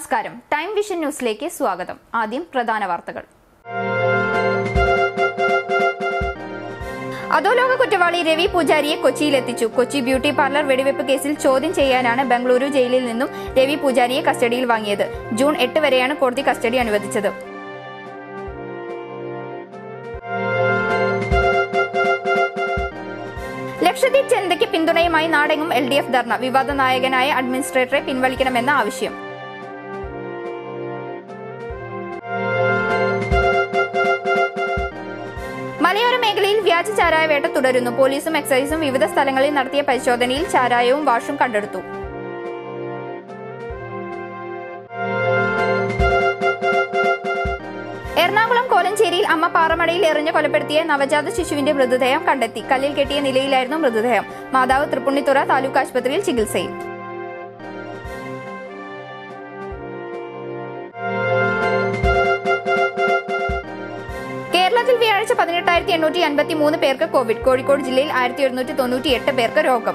നമസ്കാരം time vision ന്യൂസിലേക്ക് സ്വാഗതം ആദ്യം പ്രധാന വാർത്തകൾ അധോലോക കുറ്റവാളി രവി പൂജാരിയെ കൊച്ചിയിലെത്തിച്ചു കൊച്ചി ബ്യൂട്ടി പാർലർ വെടിവെപ്പ് കേസിൽ ചോദ്യം ചെയ്യാനാണ് ബംഗളൂരു ജയിലിൽ നിന്നും രവി പൂജാരിയെ കസ്റ്റഡിയിൽ വാങ്ങിയത് ജൂൺ എട്ട് വരെയാണ് കോടതി കസ്റ്റഡി അനുവദിച്ചത് ലക്ഷദ്വീപ് ജനതയ്ക്ക് പിന്തുണയുമായി നാടെങ്ങും എൽ ഡി എഫ് ധർണ വിവാദ നായകനായ അഡ്മിനിസ്ട്രേറ്ററെ പിൻവലിക്കണമെന്ന ആവശ്യം മലയോര മേഖലയിൽ വ്യാജ ചാരായ വേട്ട തുടരുന്നു പോലീസും എക്സൈസും വിവിധ സ്ഥലങ്ങളിൽ നടത്തിയ പരിശോധനയിൽ ചാരായവും വാഷും കണ്ടെടുത്തു എറണാകുളം കോലഞ്ചേരിയിൽ അമ്മ പാറമടയിൽ എറിഞ്ഞ് കൊലപ്പെടുത്തിയ നവജാത ശിശുവിന്റെ മൃതദേഹം കണ്ടെത്തി കല്ലിൽ കെട്ടിയ നിലയിലായിരുന്നു മൃതദേഹം മാതാവ് തൃപ്പുണ്ണിത്തുറ താലൂക്ക് ആശുപത്രിയിൽ ചികിത്സയിൽ കേരളത്തിൽ വ്യാഴാഴ്ച പതിനെട്ടായിരത്തി എണ്ണൂറ്റി അൻപത്തി മൂന്ന് പേർക്ക് കോവിഡ് കോഴിക്കോട് ജില്ലയിൽ ആയിരത്തി ഒരുന്നൂറ്റി തൊണ്ണൂറ്റി എട്ട് പേർക്ക് രോഗം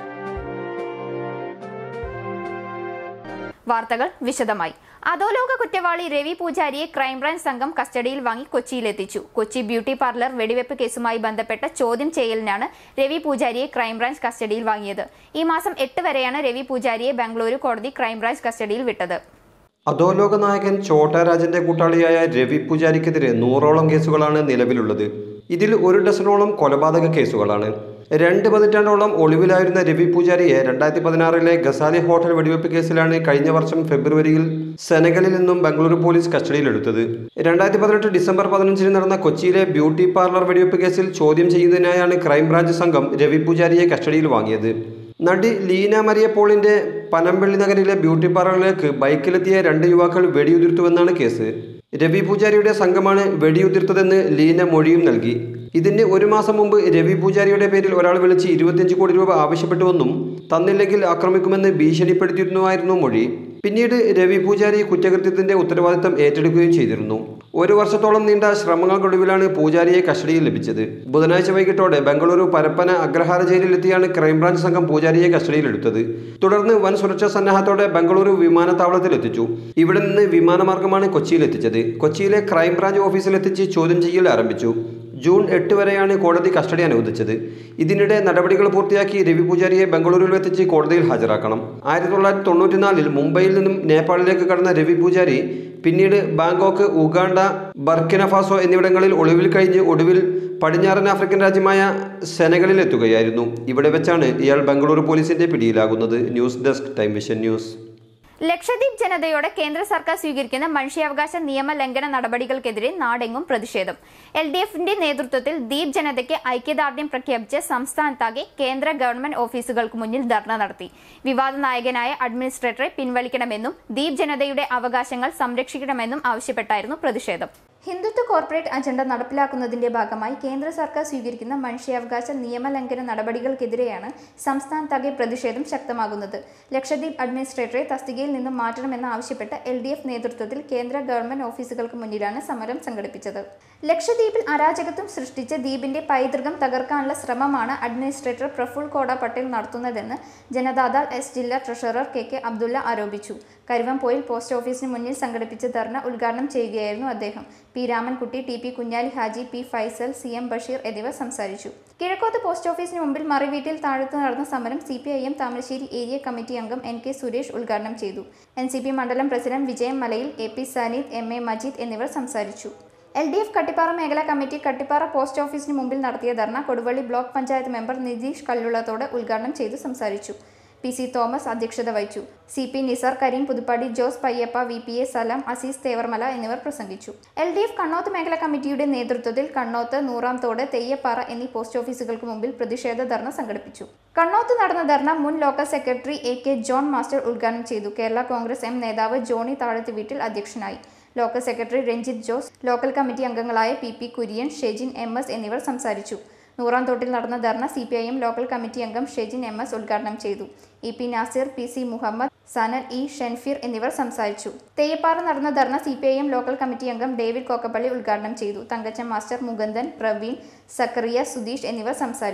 വാർത്തകൾ വിശദമായി അധോലോക കുറ്റവാളി രവി പൂജാരിയെ ക്രൈംബ്രാഞ്ച് സംഘം കസ്റ്റഡിയിൽ വാങ്ങി കൊച്ചിയിലെത്തിച്ചു കൊച്ചി ബ്യൂട്ടി പാർലർ വെടിവെപ്പ് കേസുമായി ബന്ധപ്പെട്ട ചോദ്യം ചെയ്യലിനാണ് രവി പൂജാരിയെ ക്രൈംബ്രാഞ്ച് കസ്റ്റഡിയിൽ വാങ്ങിയത് ഈ മാസം എട്ട് വരെയാണ് രവി പൂജാരിയെ ബംഗളൂരു കോടതി ക്രൈംബ്രാഞ്ച് കസ്റ്റഡിയിൽ വിട്ടത് അധോലോക നായകൻ ചോട്ടാരാജന്റെ കൂട്ടാളിയായ രവി പൂജാരിക്കെതിരെ നൂറോളം കേസുകളാണ് നിലവിലുള്ളത് ഇതിൽ ഒരു ഡസനോളം കൊലപാതക കേസുകളാണ് രണ്ട് പതിറ്റാണ്ടോളം ഒളിവിലായിരുന്ന രവി പൂജാരിയെ രണ്ടായിരത്തി പതിനാറിലെ ഗസാലി ഹോട്ടൽ വെടിവെപ്പ് കേസിലാണ് കഴിഞ്ഞ വർഷം ഫെബ്രുവരിയിൽ സെനഗലിൽ നിന്നും ബംഗളൂരു പോലീസ് കസ്റ്റഡിയിലെടുത്തത് രണ്ടായിരത്തി പതിനെട്ട് ഡിസംബർ പതിനഞ്ചിന് നടന്ന കൊച്ചിയിലെ ബ്യൂട്ടി പാർലർ വെടിവെപ്പ് കേസിൽ ചോദ്യം ചെയ്യുന്നതിനായാണ് ക്രൈംബ്രാഞ്ച് സംഘം രവി പൂജാരിയെ കസ്റ്റഡിയിൽ വാങ്ങിയത് നടി ലീന മരിയ പോളിന്റെ പനമ്പള്ളി നഗരിലെ ബ്യൂട്ടി പാർലറിലേക്ക് ബൈക്കിലെത്തിയ രണ്ട് യുവാക്കൾ വെടിയുതിർത്തുവെന്നാണ് കേസ് രവി പൂജാരിയുടെ സംഘമാണ് വെടിയുതിർത്തതെന്ന് ലീന മൊഴിയും നൽകി ഇതിന് ഒരു മാസം മുമ്പ് രവി പൂജാരിയുടെ പേരിൽ ഒരാൾ വിളിച്ച് ഇരുപത്തിയഞ്ച് കോടി രൂപ ആവശ്യപ്പെട്ടുവെന്നും തന്നില്ലെങ്കിൽ ആക്രമിക്കുമെന്ന് ഭീഷണിപ്പെടുത്തിയിരുന്നുവായിരുന്നു മൊഴി പിന്നീട് രവി പൂജാരി കുറ്റകൃത്യത്തിന്റെ ഉത്തരവാദിത്തം ഏറ്റെടുക്കുകയും ചെയ്തിരുന്നു ഒരു വർഷത്തോളം നീണ്ട ശ്രമങ്ങൾക്കൊടുവിലാണ് പൂജാരിയെ കസ്റ്റഡിയിൽ ലഭിച്ചത് ബുധനാഴ്ച വൈകിട്ടോടെ ബംഗളൂരു പരപ്പന അഗ്രഹാര ജയിലിലെത്തിയാണ് ക്രൈംബ്രാഞ്ച് സംഘം പൂജാരിയെ കസ്റ്റഡിയിലെടുത്തത് തുടർന്ന് വൻ സുരക്ഷാ സന്നാഹത്തോടെ ബംഗളൂരു വിമാനത്താവളത്തിൽ എത്തിച്ചു ഇവിടെ നിന്ന് വിമാനമാർഗമാണ് കൊച്ചിയിൽ എത്തിച്ചത് കൊച്ചിയിലെ ക്രൈംബ്രാഞ്ച് ഓഫീസിലെത്തിച്ച് ചോദ്യം ചെയ്യൽ ആരംഭിച്ചു ജൂൺ എട്ട് വരെയാണ് കോടതി കസ്റ്റഡി അനുവദിച്ചത് ഇതിനിടെ നടപടികൾ പൂർത്തിയാക്കി രവി പൂജാരിയെ ബംഗളൂരുവിൽ എത്തിച്ച് കോടതിയിൽ ഹാജരാക്കണം ആയിരത്തി തൊള്ളായിരത്തി തൊണ്ണൂറ്റിനാലിൽ മുംബൈയിൽ നിന്നും നേപ്പാളിലേക്ക് കടന്ന രവി പൂജാരി പിന്നീട് ബാങ്കോക്ക് ഉഗാണ്ട ബർക്കിനഫാസോ എന്നിവിടങ്ങളിൽ ഒളിവിൽ കഴിഞ്ഞ് ഒടുവിൽ പടിഞ്ഞാറൻ ആഫ്രിക്കൻ രാജ്യമായ സെനഗലിൽ എത്തുകയായിരുന്നു ഇവിടെ വെച്ചാണ് ഇയാൾ ബംഗളൂരു പോലീസിന്റെ പിടിയിലാകുന്നത് news desk Time Vision news Lakshadweep ജനതയോട് കേന്ദ്ര സർക്കാർ സ്വീകരിക്കുന്ന മനുഷ്യാവകാശ നിയമ ലംഘന നടപടികൾക്കെതിരെ നാടെങ്ങും പ്രതിഷേധം എൽ ഡി എഫിന്റെ നേതൃത്വത്തിൽ ദ്വീപ് ജനതയ്ക്ക് ഐക്യദാർഢ്യം പ്രഖ്യാപിച്ച് സംസ്ഥാനത്താകെ കേന്ദ്ര ഗവൺമെന്റ് ഓഫീസുകൾക്ക് മുന്നിൽ ധർണ നടത്തി വിവാദ നായകനായ അഡ്മിനിസ്ട്രേറ്ററെ പിൻവലിക്കണമെന്നും ദ്വീപ് ജനതയുടെ അവകാശങ്ങൾ സംരക്ഷിക്കണമെന്നും ആവശ്യപ്പെട്ടായിരുന്നു പ്രതിഷേധം ഹിന്ദുത്വ കോർപ്പറേറ്റ് അജണ്ട നടപ്പിലാക്കുന്നതിന്റെ ഭാഗമായി കേന്ദ്ര സർക്കാർ സ്വീകരിക്കുന്ന മനുഷ്യാവകാശ നിയമലംഘന നടപടികൾക്കെതിരെയാണ് സംസ്ഥാനത്താകെ പ്രതിഷേധം ശക്തമാകുന്നത് ലക്ഷദ്വീപ് അഡ്മിനിസ്ട്രേറ്ററെ തസ്തികയിൽ നിന്നും മാറ്റണമെന്ന് ആവശ്യപ്പെട്ട് എൽ ഡി എഫ് നേതൃത്വത്തിൽ കേന്ദ്ര ഗവൺമെന്റ് ഓഫീസുകൾക്ക് മുന്നിലാണ് സമരം സംഘടിപ്പിച്ചത് ലക്ഷദ്വീപിൽ അരാജകത്വം സൃഷ്ടിച്ച് ദ്വീപിന്റെ പൈതൃകം തകർക്കാനുള്ള ശ്രമമാണ് അഡ്മിനിസ്ട്രേറ്റർ പ്രഫുൽ കോട പട്ടേൽ നടത്തുന്നതെന്ന് ജനതാദൾ എസ് ജില്ലാ ട്രഷറർ കെ കെ അബ്ദുള്ള ആരോപിച്ചു കരുവംപോയിൽ പോസ്റ്റ് ഓഫീസിന് മുന്നിൽ സംഘടിപ്പിച്ച ധർണ ഉദ്ഘാടനം ചെയ്യുകയായിരുന്നു അദ്ദേഹം P Ramankutty T P Kunhali Haji P Faisal C M Basheer എന്നിവർ സംസാരിച്ചു കിഴക്കോത്ത് പോസ്റ്റ് ഓഫീസിന് മുമ്പിൽ മറിവീട്ടിൽ താഴത്ത് നടന്ന സമരം C P I M Thamarassery area committee അംഗം എൻ കെ സുരേഷ് ഉദ്ഘാടനം ചെയ്തു എൻ സി പി മണ്ഡലം president Vijayam Malayil A P Saneed M A Majeed എന്നിവർ സംസാരിച്ചു എൽ ഡി എഫ് കട്ടിപ്പാറ മേഖലാ കമ്മിറ്റി കട്ടിപ്പാറ പോസ്റ്റ് ഓഫീസിന് മുമ്പിൽ നടത്തിയ ധർണ കൊടുവള്ളി ബ്ലോക്ക് പഞ്ചായത്ത് മെമ്പർ നിതീഷ് കല്ലുള്ളത്തോട് ഉദ്ഘാടനം ചെയ്തു സംസാരിച്ചു പി സി തോമസ് അധ്യക്ഷത വഹിച്ചു C P Nisar Kareem Puthuppadi Jose Payyappa V P A Salam Azeez Thevarmala എന്നിവർ പ്രസംഗിച്ചു എൽ ഡി എഫ് കണ്ണോത്ത് മേഖലാ കമ്മിറ്റിയുടെ നേതൃത്വത്തിൽ കണ്ണോത്ത് നൂറാം തോട് തെയ്യപ്പാറ എന്നീ പോസ്റ്റ് ഓഫീസുകൾക്ക് മുമ്പിൽ പ്രതിഷേധ ധർണ സംഘടിപ്പിച്ചു കണ്ണോത്ത് നടന്ന ധർണ മുൻ local secretary A K John master ഉദ്ഘാടനം ചെയ്തു കേരള കോൺഗ്രസ് എം നേതാവ് ജോണി താഴത്ത് വീട്ടിൽ അധ്യക്ഷനായി local secretary Ranjith Jose local committee അംഗങ്ങളായ P P Kurian Shejin M S എന്നിവർ സംസാരിച്ചു നൂറാം തോട്ടിൽ നടന്ന dharna C P I M local committee അംഗം ഷെജിൻ എം എസ് ഉദ്ഘാടനം ചെയ്തു E P Nasir P C Muhammad Sanal E Shenfeer എന്നിവർ സംസാരിച്ചു തെയ്യപ്പാറ നടന്ന dharna C P I M local committee അംഗം ഡേവിഡ് കോക്കപ്പള്ളി ഉദ്ഘാടനം ചെയ്തു തങ്കച്ചൻ മാസ്റ്റർ മുകുന്ദൻ പ്രവീൺ സക്കറിയ സുധീഷ് എന്നിവർ സംസാരിച്ചു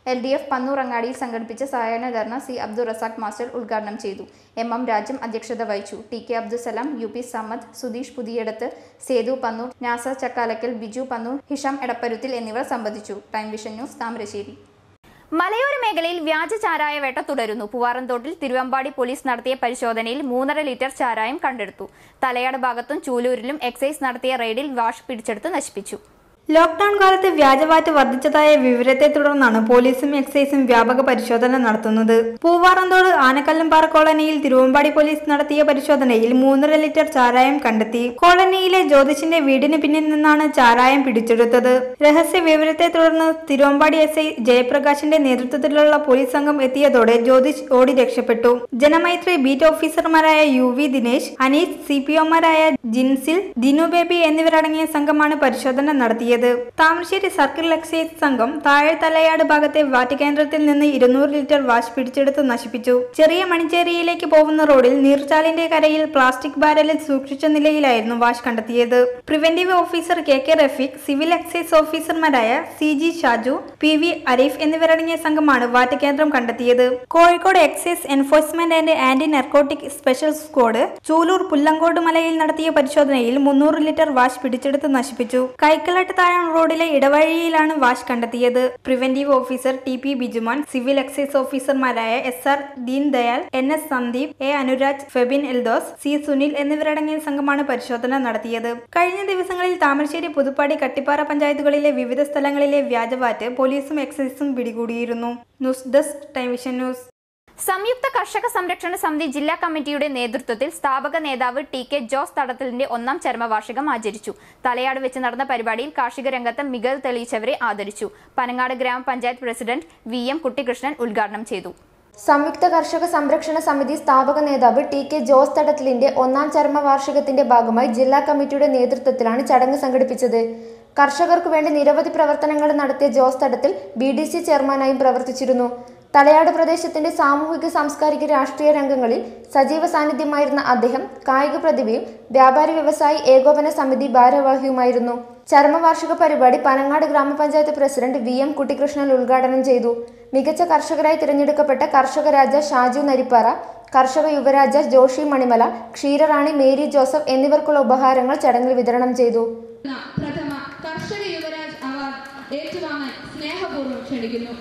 എൽ ഡി എഫ് പന്നൂർ അങ്ങാടിയിൽ സംഘടിപ്പിച്ച സഹായന ധർണ സി അബ്ദുൾ റസാഖ് മാസ്റ്റർ ഉദ്ഘാടനം ചെയ്തു എം എം രാജ്യം അധ്യക്ഷത വഹിച്ചു T K Abdussalam U P Samad Sudheesh Puthiyadath Sethu Pannur Nasar Chakkalakkal Biju Pannur Hisham Edapparuthil എന്നിവർ സംബന്ധിച്ചു ടൈം വിഷൻ ന്യൂസ് താമരശ്ശേരി മലയോര മേഖലയിൽ വ്യാജ ചാരായ വേട്ട തുടരുന്നു പൂവാറന്തോട്ടിൽ തിരുവമ്പാടി പോലീസ് നടത്തിയ പരിശോധനയിൽ മൂന്നര ലിറ്റർ ചാരായം കണ്ടെടുത്തു തലയാട് ഭാഗത്തും ചൂലൂരിലും എക്സൈസ് നടത്തിയ റെയ്ഡിൽ വാഷ് പിടിച്ചെടുത്ത് നശിപ്പിച്ചു ലോക്ഡൌൺ കാലത്ത് വ്യാജവാറ്റ് വർദ്ധിച്ചതായ വിവരത്തെ തുടർന്നാണ് പോലീസും എക്സൈസും വ്യാപക പരിശോധന നടത്തുന്നത് പൂവാറന്തോട് ആനക്കല്ലംപാറ കോളനിയിൽ തിരുവമ്പാടി പോലീസ് നടത്തിയ പരിശോധനയിൽ മൂന്നര ലിറ്റർ ചാരായം കണ്ടെത്തി കോളനിയിലെ ജ്യോതിഷിന്റെ വീടിന് പിന്നിൽ നിന്നാണ് ചാരായം പിടിച്ചെടുത്തത് രഹസ്യ വിവരത്തെ തുടർന്ന് തിരുവമ്പാടി എസ് ഐ ജയപ്രകാശിന്റെ നേതൃത്വത്തിലുള്ള പോലീസ് സംഘം എത്തിയതോടെ ജ്യോതിഷ് ഓടി രക്ഷപ്പെട്ടു ജനമൈത്രി ബീറ്റ് ഓഫീസർമാരായ U V Dinesh Anees C P ഒമാരായ ജിൻസിൽ ദിനു ബേബി എന്നിവരടങ്ങിയ സംഘമാണ് പരിശോധന നടത്തിയത് താമരശ്ശേരി സർക്കിൾ എക്സൈസ് സംഘം താഴെ തലയാട് ഭാഗത്തെ വാറ്റ് കേന്ദ്രത്തിൽ നിന്ന് ഇരുന്നൂറ് ലിറ്റർ വാഷ് പിടിച്ചെടുത്ത് നശിപ്പിച്ചു ചെറിയ മണിച്ചേരിയിലേക്ക് പോകുന്ന റോഡിൽ നീർച്ചാലിന്റെ കരയിൽ പ്ലാസ്റ്റിക് ബാരലിൽ സൂക്ഷിച്ച നിലയിലായിരുന്നു വാഷ് കണ്ടെത്തിയത് preventive officer K K Rafeeq civil excise ഓഫീസർമാരായ C G Shaju P V Areef എന്നിവരടങ്ങിയ സംഘമാണ് വാറ്റ് കേന്ദ്രം കണ്ടെത്തിയത് Kozhikode excise enforcement and anti narcotic special squad Chooloor Pullangode മലയിൽ നടത്തിയ പരിശോധനയിൽ മുന്നൂറ് ലിറ്റർ വാഷ് പിടിച്ചെടുത്ത് നശിപ്പിച്ചു കൈക്കലാട്ട് താഴം റോഡിലെ ഇടവഴിയിലാണ് വാഷ് കണ്ടെത്തിയത് preventive officer T P Bijuman civil excise ഓഫീസർമാരായ S R Deen Dayal N S Sandeep A Anuraj Febin Eldhose C Sunil എന്നിവരടങ്ങിയ സംഘമാണ് പരിശോധന നടത്തിയത് കഴിഞ്ഞ ദിവസങ്ങളിൽ താമരശ്ശേരി പുതുപ്പാടി കട്ടിപ്പാറ പഞ്ചായത്തുകളിലെ വിവിധ സ്ഥലങ്ങളിലെ വ്യാജവാറ്റ് പോലീസും എക്സൈസും പിടികൂടിയിരുന്നു news desk Time Vision news സംയുക്ത കർഷക സംരക്ഷണ സമിതി ജില്ലാ കമ്മിറ്റിയുടെ നേതൃത്വത്തിൽ സ്ഥാപക നേതാവ് ടി കെ ജോസ് തടത്തലിന്റെ ഒന്നാം ചരമവാർഷികം ആചരിച്ചു തലയാട് വെച്ച് നടന്ന പരിപാടിയിൽ കാർഷിക രംഗത്ത് മികവ് തെളിയിച്ചവരെ ആദരിച്ചു പനങ്ങാട് ഗ്രാമപഞ്ചായത്ത് പ്രസിഡന്റ് വി എം കുട്ടികൃഷ്ണൻ ഉദ്ഘാടനം ചെയ്തു സംയുക്ത കർഷക സംരക്ഷണ സമിതി സ്ഥാപക നേതാവ് ടി കെ ജോസ് തടത്തലിന്റെ ഒന്നാം ചരമവാർഷികത്തിന്റെ ഭാഗമായി ജില്ലാ കമ്മിറ്റിയുടെ നേതൃത്വത്തിലാണ് ചടങ്ങ് സംഘടിപ്പിച്ചത് കർഷകർക്കു വേണ്ടി നിരവധി പ്രവർത്തനങ്ങൾ നടത്തിയ ജോസ് തടത്തിൽ ബി ഡി സി ചെയർമാനായും പ്രവർത്തിച്ചിരുന്നു തലയാട് പ്രദേശത്തിന്റെ സാമൂഹിക സാംസ്കാരിക രാഷ്ട്രീയ രംഗങ്ങളിൽ സജീവ സാന്നിധ്യമായിരുന്ന അദ്ദേഹം കായിക പ്രതിഭയും വ്യാപാരി വ്യവസായി ഏകോപന സമിതി ഭാരവാഹിയുമായിരുന്നു ചരമവാർഷിക പരിപാടി പനങ്ങാട് ഗ്രാമപഞ്ചായത്ത് പ്രസിഡന്റ് വി എം കുട്ടികൃഷ്ണൻ ഉദ്ഘാടനം ചെയ്തു മികച്ച കർഷകരായി തിരഞ്ഞെടുക്കപ്പെട്ട കർഷക രാജ ഷാജു നരിപ്പാറ കർഷക യുവരാജ ജോഷി മണിമല ക്ഷീരറാണി മേരി ജോസഫ് എന്നിവർക്കുള്ള ഉപഹാരങ്ങൾ ചടങ്ങിൽ വിതരണം ചെയ്തു പ്രഥമ കർഷക യുവരാജ് അവാർഡ് ഏറ്റുവാങ്ങാൻ സ്നേഹപൂർവ്വം ക്ഷണിക്കുന്നു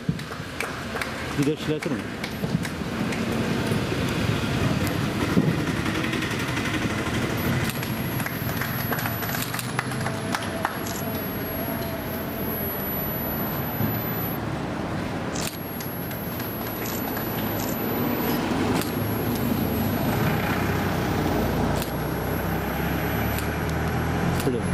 വിദേശിലേക്കുണ്ട് ഇടും.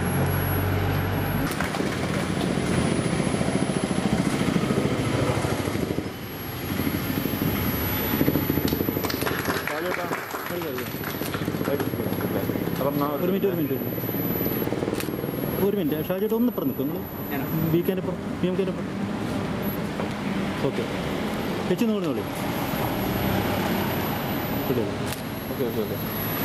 ഒരു മിനിറ്റ് ഒരു മിനിറ്റ് ഒരു മിനിറ്റ് ഷാജിട്ട് ഒന്ന് ഇപ്പുറം നിൽക്കും നിങ്ങൾ ബി കെനപ്പുറം പി എം കെനപ്പുറം ഓക്കെ വെച്ച് നോക്കുന്നോളൂ ഓക്കെ ഓക്കെ ഓക്കെ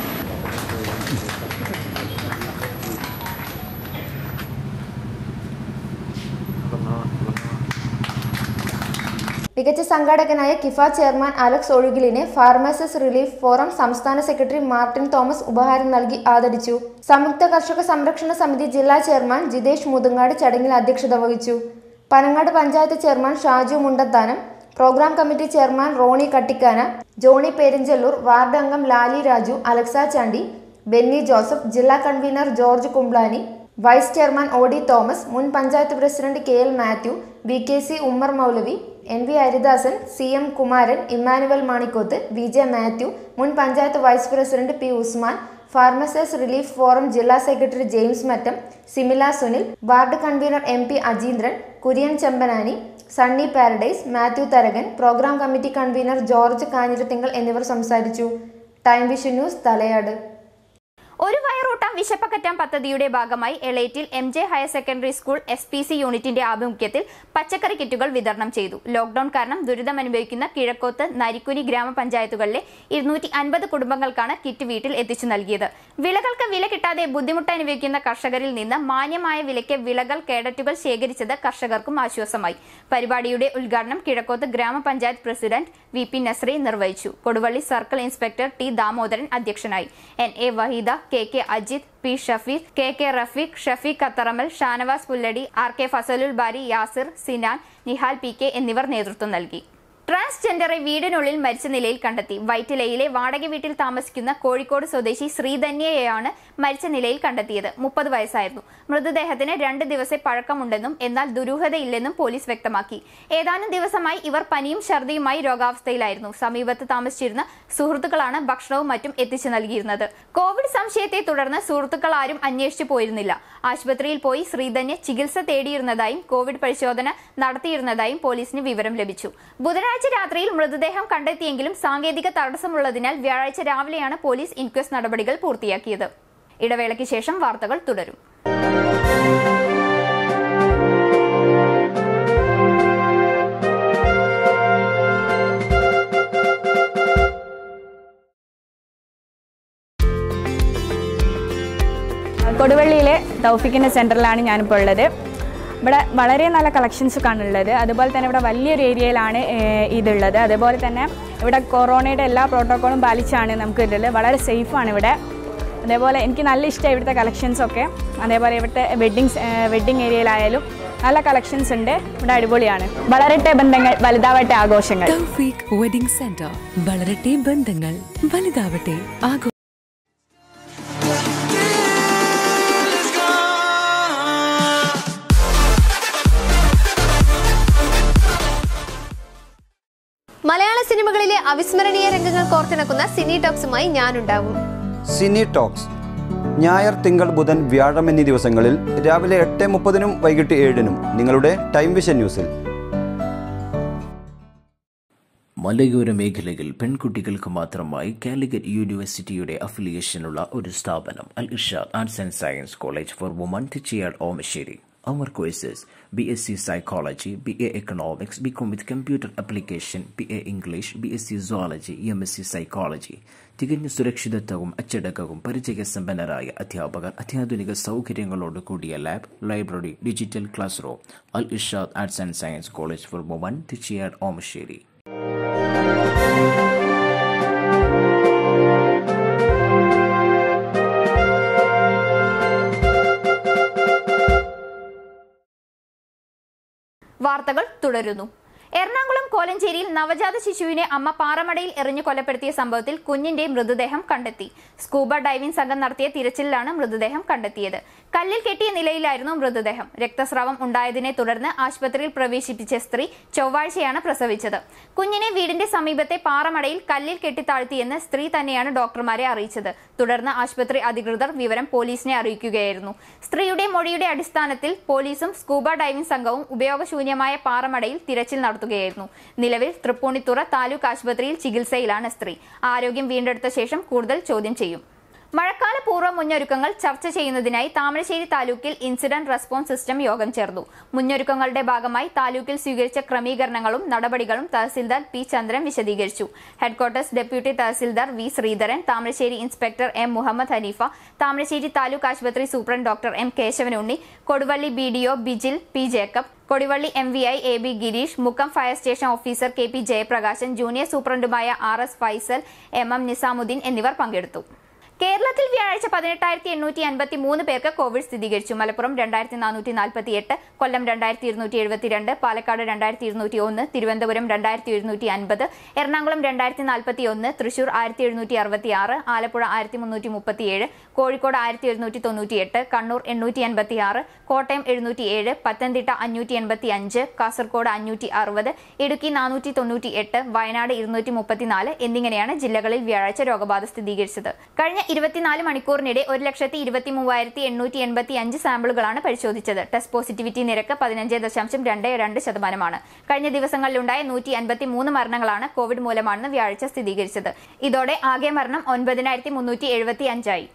മികച്ച സംഘാടകനായ കിഫ ചെയർമാൻ അലക്സ് ഒഴുകിലിനെ ഫാർമേഴ്സസ് റിലീഫ് ഫോറം സംസ്ഥാന സെക്രട്ടറി മാർട്ടിൻ തോമസ് ഉപഹാരം നൽകി ആദരിച്ചു സംയുക്ത കർഷക സംരക്ഷണ സമിതി ജില്ലാ ചെയർമാൻ ജിതേഷ് മുതുങ്ങാട് ചടങ്ങിൽ അധ്യക്ഷത വഹിച്ചു Panangad panchayat chairman Shaju Mundathanam programme committee chairman Rony Kattikkana Johnny Perinchalloor ward അംഗം ലാലി രാജു അലക്സ ചാണ്ടി ബെന്നി ജോസഫ് ജില്ലാ convener George Kumblani vice chairman O D Thomas മുൻ panchayat president K L Mathew V K C Ummer Moulavi N V Haridasan C M Kumaran Immanuel Manikkoth V J Mathew മുൻ panchayat vice president P Usman farmers relief forum ജില്ലാ secretary James Mattam Simila Sunil ward convener M P Ajeendran Kurian Chempanani Sunny Paradise Mathew Tharakan programme committee convener George Kanjirathingal എന്നിവർ സംസാരിച്ചു time Vision news Thalayad ഒരു വയറൂട്ടാം വിശപ്പകറ്റാൻ പദ്ധതിയുടെ ഭാഗമായി Elettil M J higher secondary school S P C യൂണിറ്റിന്റെ ആഭിമുഖ്യത്തിൽ പച്ചക്കറി കിറ്റുകൾ വിതരണം ചെയ്തു ലോക്ഡൌൺ കാരണം ദുരിതമനുഭവിക്കുന്ന കിഴക്കോത്ത് നരിക്കുനി ഗ്രാമപഞ്ചായത്തുകളിലെ ഇരുന്നൂറ്റി അൻപത് കുടുംബങ്ങൾക്കാണ് കിറ്റ് വീട്ടിൽ എത്തിച്ചു നൽകിയത് വിളകൾക്ക് വില കിട്ടാതെ ബുദ്ധിമുട്ട് അനുഭവിക്കുന്ന കർഷകരിൽ നിന്ന് മാന്യമായ വിലയ്ക്ക് വിളകൾ കേഡറ്റുകൾ ശേഖരിച്ചത് കർഷകർക്കും ആശ്വാസമായി പരിപാടിയുടെ ഉദ്ഘാടനം കിഴക്കോത്ത് ഗ്രാമപഞ്ചായത്ത് പ്രസിഡന്റ് വി പി നസ്രി നിർവഹിച്ചു Koduvally circle inspector T Damodaran അധ്യക്ഷനായി N A Waheeda K K Ajith P Shafeeq K K Rafeeq Shafeeq Katharammal Shanavas Pulladi R K Fazalul Bari Yasir Sinan Nihal P K എന്നിവർ നേതൃത്വം നൽകി ട്രാൻസ്ജെൻഡറെ വീടിനുള്ളിൽ മരിച്ച നിലയിൽ കണ്ടെത്തി വൈറ്റിലയിലെ വാടക വീട്ടിൽ താമസിക്കുന്ന കോഴിക്കോട് സ്വദേശി ശ്രീധന്യയെയാണ് മരിച്ച നിലയിൽ കണ്ടെത്തിയത് മുപ്പത് വയസ്സായിരുന്നു മൃതദേഹത്തിന് രണ്ട് ദിവസത്തെ പഴക്കമുണ്ടെന്നും എന്നാൽ ദുരൂഹതയില്ലെന്നും പോലീസ് വ്യക്തമാക്കി ഏതാനും ദിവസമായി ഇവർ പനിയും ഛർദിയുമായി രോഗാവസ്ഥയിലായിരുന്നു സമീപത്ത് താമസിച്ചിരുന്ന സുഹൃത്തുക്കളാണ് ഭക്ഷണവും മറ്റും എത്തിച്ചു നൽകിയിരുന്നത് കോവിഡ് സംശയത്തെ തുടർന്ന് സുഹൃത്തുക്കൾ ആരും അന്വേഷിച്ചു പോയിരുന്നില്ല ആശുപത്രിയിൽ പോയി ശ്രീധന്യ ചികിത്സ തേടിയിരുന്നതായും കോവിഡ് പരിശോധന നടത്തിയിരുന്നതായും പോലീസിന് വിവരം ലഭിച്ചു ബുധനാഴ്ച രാത്രിയിൽ മൃതദേഹം കണ്ടെത്തിയെങ്കിലും സാങ്കേതിക തടസ്സമുള്ളതിനാൽ വ്യാഴാഴ്ച രാവിലെയാണ് പോലീസ് ഇൻക്വസ്റ്റ് നടപടികൾ പൂർത്തിയാക്കിയത് ഇടവേളയ്ക്ക് ശേഷം വാർത്തകൾ തുടരും കൊടുവള്ളിയിലെ തൗഫിക്കിൻ്റെ സെൻറ്ററിലാണ് ഞാനിപ്പോൾ ഉള്ളത് ഇവിടെ വളരെ നല്ല കളക്ഷൻസ് കാണുള്ളത് അതുപോലെ തന്നെ ഇവിടെ വലിയൊരു ഏരിയയിലാണ് ഏഹ്, ഇതുള്ളത് അതുപോലെ തന്നെ ഇവിടെ കൊറോണയുടെ എല്ലാ പ്രോട്ടോക്കോളും പാലിച്ചാണ് നമുക്ക് ഇതുള്ളത് വളരെ സേഫാണ് ഇവിടെ അതേപോലെ എനിക്ക് നല്ല ഇഷ്ടമായി ഇവിടുത്തെ കളക്ഷൻസൊക്കെ അതേപോലെ ഇവിടുത്തെ വെഡ്ഡിങ്സ് വെഡ്ഡിങ് ഏരിയയിലായാലും നല്ല കളക്ഷൻസ് ഉണ്ട് ഇവിടെ അടിപൊളിയാണ് വളരട്ടെ ബന്ധങ്ങൾ വലുതാവട്ടെ ആഘോഷങ്ങൾ തൗഫീഖ് വെഡിംഗ് സെന്റർ വളരട്ടെ ബന്ധങ്ങൾ വലുതാവട്ടെ ആഘോ മലയാള സിനിമകളിലെ അവിസ്മരണീയ രംഗങ്ങൾ കോർത്തിണക്കുന്ന സിനി ടോക്സുമായി ഞാനുണ്ടാവും സിനി ടോക്സ് ഞായർ തിങ്കൾ ബുധൻ വ്യാഴം എന്നീ ദിവസങ്ങളിൽ രാവിലെ എട്ട് മുപ്പതിനും വൈകിട്ട് ഏഴിനും നിങ്ങളുടെ ടൈം വിഷൻ ന്യൂസിൽ മലയോര മേഖലയിൽ പെൺകുട്ടികൾക്ക് മാത്രമായി കാലിക്കറ്റ് യൂണിവേഴ്സിറ്റിയുടെ അഫിലിയേഷനുള്ള ഒരു സ്ഥാപനം Al Irshad arts and science college for women Thechiyad Omassery our courses B S C psychology B A economics B com with computer application B A English B S C zoology M S C psychology തികഞ്ഞ സുരക്ഷിതത്വവും അച്ചടക്കവും പരിചയസമ്പന്നരായ അധ്യാപകർ അത്യാധുനിക സൗകര്യങ്ങളോട് കൂടിയ lab library digital classroom Al Irshad arts and science college for women Thechiyad Omassery വാർത്തകൾ തുടരുന്നു എറണാകുളം കോലഞ്ചേരിയിൽ നവജാത ശിശുവിനെ അമ്മ പാറമടയിൽ എറിഞ്ഞു കൊലപ്പെടുത്തിയ സംഭവത്തിൽ കുഞ്ഞിന്റെ മൃതദേഹം കണ്ടെത്തി സ്കൂബ ഡൈവിംഗ് സംഘം നടത്തിയ തിരച്ചിലിലാണ് മൃതദേഹം കണ്ടെത്തിയത് കല്ലിൽ കെട്ടിയ നിലയിലായിരുന്നു മൃതദേഹം രക്തസ്രാവം ഉണ്ടായതിനെ തുടർന്ന് ആശുപത്രിയിൽ പ്രവേശിപ്പിച്ച സ്ത്രീ ചൊവ്വാഴ്ചയാണ് പ്രസവിച്ചത് കുഞ്ഞിനെ വീടിന്റെ സമീപത്തെ പാറമടയിൽ കല്ലിൽ കെട്ടിത്താഴ്ത്തിയെന്ന് സ്ത്രീ തന്നെയാണ് ഡോക്ടർമാരെ അറിയിച്ചത് തുടർന്ന് ആശുപത്രി അധികൃതർ വിവരം പോലീസിനെ അറിയിക്കുകയായിരുന്നു സ്ത്രീയുടെ മൊഴിയുടെ അടിസ്ഥാനത്തിൽ പോലീസും സ്കൂബ ഡൈവിംഗ് സംഘവും ഉപയോഗശൂന്യമായ പാറമടയിൽ തിരച്ചിൽ നടത്തുകയായിരുന്നു നിലവിൽ തൃപ്പൂണിത്തുറ താലൂക്ക് ആശുപത്രിയിൽ ചികിത്സയിലാണ് സ്ത്രീ ആരോഗ്യം വീണ്ടെടുത്ത ശേഷം കൂടുതൽ ചോദ്യം ചെയ്യും മഴക്കാല പൂർവ്വ മുന്നൊരുക്കങ്ങൾ ചർച്ച ചെയ്യുന്നതിനായി താമരശ്ശേരി താലൂക്കിൽ ഇൻസിഡന്റ് റെസ്പോൺസ് സിസ്റ്റം യോഗം ചേർന്നു മുന്നൊരുക്കങ്ങളുടെ ഭാഗമായി താലൂക്കിൽ സ്വീകരിച്ച ക്രമീകരണങ്ങളും നടപടികളും തഹസിൽദാർ പി ചന്ദ്രൻ വിശദീകരിച്ചു headquarters deputy tahsildar V Sreedharan Thamarassery inspector M Muhammad Haneefa Thamarassery taluk ആശുപത്രി superintendent doctor M Keshavanunni Koduvally B D O Bijil P Jacob Kodivally M V I A B Girish Mukkam fire station officer K P Jayaprakashan junior സൂപ്രണ്ടുമായ R S Faisal M M Nizamuddin എന്നിവർ പങ്കെടുത്തു കേരളത്തിൽ വ്യാഴാഴ്ച പതിനെട്ടായിരത്തി എണ്ണൂറ്റി അൻപത്തി മൂന്ന് പേർക്ക് കോവിഡ് സ്ഥിരീകരിച്ചു മലപ്പുറം രണ്ടായിരത്തി നാനൂറ്റി നാൽപ്പത്തി എട്ട് കൊല്ലം രണ്ടായിരത്തി ഇരുന്നൂറ്റി എഴുപത്തിരണ്ട് പാലക്കാട് രണ്ടായിരത്തി ഇരുന്നൂറ്റി ഒന്ന് തിരുവനന്തപുരം രണ്ടായിരത്തി എഴുന്നൂറ്റി അൻപത് എറണാകുളം രണ്ടായിരത്തി നാൽപ്പത്തി ഒന്ന് തൃശൂർ ആയിരത്തി എഴുന്നൂറ്റി അറുപത്തി ആറ് ആലപ്പുഴ ആയിരത്തി മുന്നൂറ്റി മുപ്പത്തിയേഴ് കോഴിക്കോട് ആയിരത്തി എഴുന്നൂറ്റി തൊണ്ണൂറ്റി എട്ട് കണ്ണൂർ എണ്ണൂറ്റി അൻപത്തി ആറ് കോട്ടയം എഴുന്നൂറ്റി ഏഴ് പത്തനംതിട്ട അഞ്ഞൂറ്റി എൺപത്തി അഞ്ച് കാസർഗോഡ് അഞ്ഞൂറ്റി അറുപത് ഇടുക്കി നാനൂറ്റി തൊണ്ണൂറ്റി എട്ട് വയനാട് ഇരുന്നൂറ്റി മുപ്പത്തിനാല് എന്നിങ്ങനെയാണ് ജില്ലകളിൽ വ്യാഴാഴ്ച രോഗബാധ സ്ഥിരീകരിച്ചത് കഴിഞ്ഞ ഇരുപത്തിനാല് മണിക്കൂറിനിടെ ഒരു ലക്ഷത്തി ഇരുപത്തി മൂവായിരത്തി എണ്ണൂറ്റി എൺപത്തി അഞ്ച് സാമ്പിളുകളാണ് പരിശോധിച്ചത് ടെസ്റ്റ് പോസിറ്റിവിറ്റി നിരക്ക് പതിനഞ്ച് ദശാംശം രണ്ട് രണ്ട് ശതമാനമാണ് കഴിഞ്ഞ ദിവസങ്ങളിലുണ്ടായ നൂറ്റി അൻപത്തി മൂന്ന് മരണങ്ങളാണ് കോവിഡ് മൂലമാണെന്ന് വ്യാഴാഴ്ച സ്ഥിരീകരിച്ചത് ഇതോടെ ആകെ മരണം ഒൻപതിനായിരത്തി മുന്നൂറ്റി എഴുപത്തി അഞ്ചായി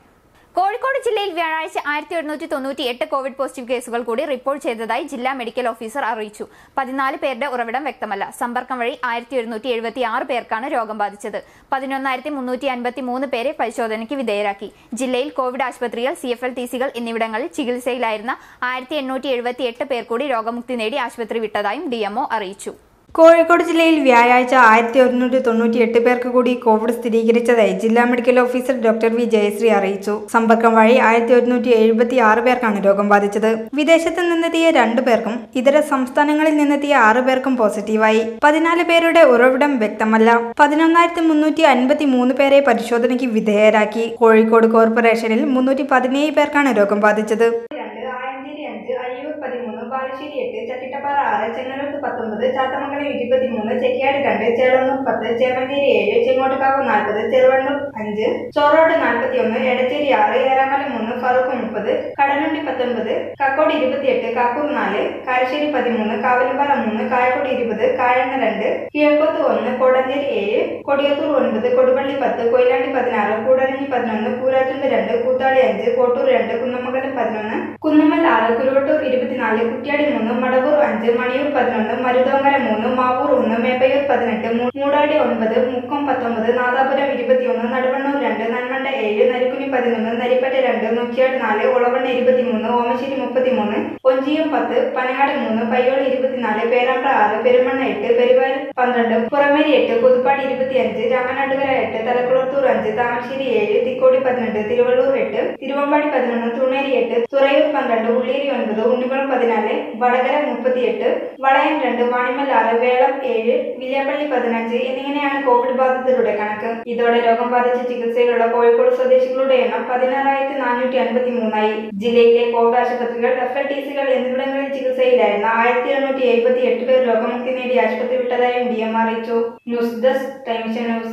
കോഴിക്കോട് ജില്ലയിൽ വ്യാഴാഴ്ച ആയിരത്തി ഒരുന്നൂറ്റി തൊണ്ണൂറ്റി എട്ട് കോവിഡ് പോസിറ്റീവ് കേസുകൾ കൂടി റിപ്പോർട്ട് ചെയ്തതായി ജില്ലാ മെഡിക്കൽ ഓഫീസർ അറിയിച്ചു പതിനാല് പേരുടെ ഉറവിടം വ്യക്തമല്ല സമ്പർക്കം വഴി ആയിരത്തി ഒരുന്നൂറ്റി എഴുപത്തി ആറ് പേർക്കാണ് രോഗം ബാധിച്ചത് പതിനൊന്നായിരത്തി മുന്നൂറ്റി അൻപത്തി മൂന്ന് പേരെ പരിശോധനയ്ക്ക് വിധേയരാക്കി ജില്ലയിൽ കോവിഡ് ആശുപത്രികൾ സി എഫ് എൽ ടി സികൾ എന്നിവിടങ്ങളിൽ ചികിത്സയിലായിരുന്ന ആയിരത്തി എണ്ണൂറ്റി എഴുപത്തി എട്ട് പേർ കൂടി രോഗമുക്തി നേടി ആശുപത്രി വിട്ടതായും ഡിഎംഒ അറിയിച്ചു കോഴിക്കോട് ജില്ലയിൽ വ്യാഴാഴ്ച ആയിരത്തി ഒരുന്നൂറ്റി തൊണ്ണൂറ്റി എട്ട് പേർക്ക് കൂടി കോവിഡ് സ്ഥിരീകരിച്ചതായി ജില്ലാ medical officer doctor V Jayashree അറിയിച്ചു സമ്പർക്കം വഴി ആയിരത്തി ഒരുന്നൂറ്റി എഴുപത്തി ആറ് പേർക്കാണ് രോഗം ബാധിച്ചത് വിദേശത്ത് നിന്നെത്തിയ രണ്ടു പേർക്കും ഇതര സംസ്ഥാനങ്ങളിൽ നിന്നെത്തിയ ആറ് പേർക്കും പോസിറ്റീവായി പതിനാല് പേരുടെ ഉറവിടം വ്യക്തമല്ല പതിനൊന്നായിരത്തി മുന്നൂറ്റി അൻപത്തി മൂന്ന് പേരെ പരിശോധനയ്ക്ക് വിധേയരാക്കി കോഴിക്കോട് കോർപ്പറേഷനിൽ മുന്നൂറ്റി പതിനേഴ് പേർക്കാണ് രോഗം ബാധിച്ചത് രണ്ട് ആയഞ്ചേരി അഞ്ച് അയ്യൂർ പതിമൂന്ന് ബാലുശ്ശേരി എട്ട് ചട്ടിട്ടപ്പാറ ആറ് ചെങ്ങന്നൂർത്ത് പത്തൊമ്പത് ചാത്തമംഗലം ഇരുപത്തിമൂന്ന് ചെക്കിയാട് രണ്ട് ചേളന്നൂർ പത്ത് ചേമഞ്ചേരി ഏഴ് ചെങ്ങോട്ടുകാവ് നാൽപ്പത് ചെറുവണ്ണൂർ അഞ്ച് ചോറോട് നാൽപ്പത്തി ഒന്ന് എടച്ചേരി ആറ് ഏറാമല മൂന്ന് ഫറൂഖ് മുപ്പത് കടലുണ്ടി പത്തൊൻപത് കക്കോട് ഇരുപത്തിയെട്ട് കാക്കൂർ നാല് കാരശ്ശേരി പതിമൂന്ന് കാവലുപാറ മൂന്ന് കായക്കോട് ഇരുപത് കാഴങ്ങ രണ്ട് കിഴക്കോത്ത് ഒന്ന് കോടഞ്ചേരി ഏഴ് കൊടിയത്തൂർ ഒൻപത് കൊടുപള്ളി പത്ത് കൊയിലാണ്ടി പതിനാറ് കൂടരഞ്ഞി പതിനൊന്ന് പൂരാറ്റുണ്ട് രണ്ട് കൂത്താടി അഞ്ച് കോട്ടൂർ രണ്ട് കുന്നമംഗലം പതിനൊന്ന് കുന്നമ്മൽ ആറ് കുരുവട്ടൂർ ഇരുപത്തിനാല് കുറ്റ്യാടി മൂന്ന് മടവൂർ അഞ്ച് മണിയൂർ പതിനൊന്ന് മരുതോങ്കര മൂന്ന് മാവൂർ ഒന്ന് മേപ്പയൂർ പതിനെട്ട് മൂ- മൂടാടി ഒൻപത് മുക്കം പത്തൊമ്പത് നാദാപുരം ഇരുപത്തിയൊന്ന് നടുവണ്ണൂർ രണ്ട് നന്മണ്ട ഏഴ് നരിക്കുനി പതിനൊന്ന് നരിപ്പറ്റ രണ്ട് നൂറ്റിയാട് നാല് ഒളവണ്ണ ഇരുപത്തിമൂന്ന് ഓമശ്ശേരി മുപ്പത്തിമൂന്ന് ഒഞ്ചിയം പത്ത് പനങ്ങാട് മൂന്ന് പയ്യോളി ഇരുപത്തിനാല് പേരാമ്പ്ര ആറ് പെരുമണ്ണ എട്ട് പെരുവാൽ പന്ത്രണ്ട് പുറമേരി എട്ട് പുതുപ്പാടി ഇരുപത്തിയഞ്ച് രാമനാട്ടുകര എട്ട് തലക്കുളത്തൂർ അഞ്ച് താമരശ്ശേരി ഏഴ് തിക്കോടി പതിനെട്ട് തിരുവള്ളൂർ എട്ട് തിരുവമ്പാടി പതിനൊന്ന് തുണേരി എട്ട് തുറയൂർ പന്ത്രണ്ട് ഉള്ളേരി ഒൻപത് ഉണ്ണിക്കുളം പതിനാല് വടകര മുപ്പത്തിയെട്ട് വളയം രണ്ട് വാണിമൽ ആറ് വേളം ഏഴ് വില്യാപ്പള്ളി പതിനഞ്ച് എന്നിങ്ങനെയാണ് കോവിഡ് ബാധിതരുടെ കണക്ക് ഇതോടെ രോഗം ബാധിച്ച് ചികിത്സയിലുള്ള കോഴിക്കോട് സ്വദേശികളുടെ എണ്ണം പതിനാറായിരത്തി നാനൂറ്റി അൻപത്തി മൂന്നായി ജില്ലയിലെ കോവിഡ് ആശുപത്രികൾ എഫ് എൽ ടി സികൾ എന്നിവിടങ്ങളിൽ ചികിത്സയിലായിരുന്ന ആയിരത്തി എണ്ണൂറ്റി എഴുപത്തി എട്ട് പേർ രോഗമുക്തി നേടി ആശുപത്രി വിട്ടതായും ഡി എം അറിയിച്ചു ന്യൂസ് ഡെസ്ക് ടൈംസ് ന്യൂസ്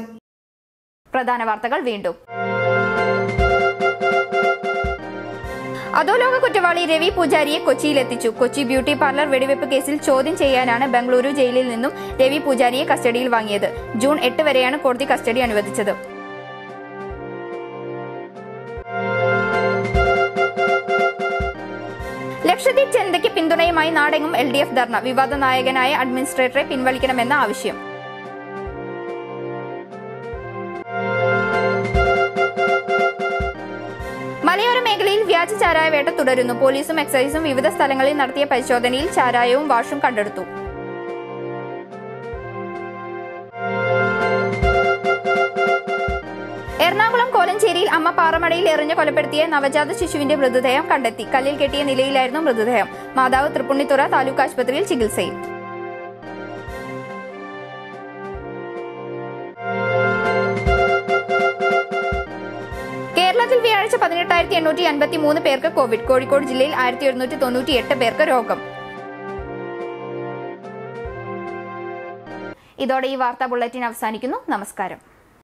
പ്രധാന വാർത്തകൾ വീണ്ടും അധോലോക കുറ്റവാളി രവി പൂജാരിയെ കൊച്ചിയിലെത്തിച്ചു കൊച്ചി ബ്യൂട്ടി പാർലർ വെടിവെപ്പ് കേസിൽ ചോദ്യം ചെയ്യാനാണ് ബംഗളൂരു ജയിലിൽ നിന്നും രവി പൂജാരിയെ കസ്റ്റഡിയിൽ വാങ്ങിയത് ജൂൺ എട്ട് വരെയാണ് കോടതി കസ്റ്റഡി അനുവദിച്ചത് ലക്ഷദ്വീപ് ജനതയ്ക്ക് പിന്തുണയുമായി നാടെങ്ങും എൽ ഡി എഫ് ധർണ വിവാദ നായകനായ അഡ്മിനിസ്ട്രേറ്ററെ പിൻവലിക്കണമെന്ന ആവശ്യം മലയോര മേഖലയിൽ വ്യാജ ചാരായ വേട്ട തുടരുന്നു പോലീസും എക്സൈസും വിവിധ സ്ഥലങ്ങളിൽ നടത്തിയ പരിശോധനയിൽ ചാരായവും വാഷും കണ്ടെടുത്തു എറണാകുളം കോലഞ്ചേരിയിൽ അമ്മ പാറമടയിൽ എറിഞ്ഞ് കൊലപ്പെടുത്തിയ നവജാത ശിശുവിന്റെ മൃതദേഹം കണ്ടെത്തി കല്ലിൽ കെട്ടിയ നിലയിലായിരുന്നു മൃതദേഹം മാതാവ് തൃപ്പുണിത്തുറ താലൂക്ക് ആശുപത്രിയിൽ ചികിത്സയിൽ കേരളത്തിൽ വ്യാഴാഴ്ച പതിനെട്ടായിരത്തി എണ്ണൂറ്റി അൻപത്തി മൂന്ന് പേർക്ക് കോവിഡ് കോഴിക്കോട് ജില്ലയിൽ ആയിരത്തി ഒരുന്നൂറ്റി തൊണ്ണൂറ്റി എട്ട് പേർക്ക് രോഗം ഇതോടെ ഈ വാർത്താ ബുള്ളറ്റിൻ അവസാനിക്കുന്നു നമസ്കാരം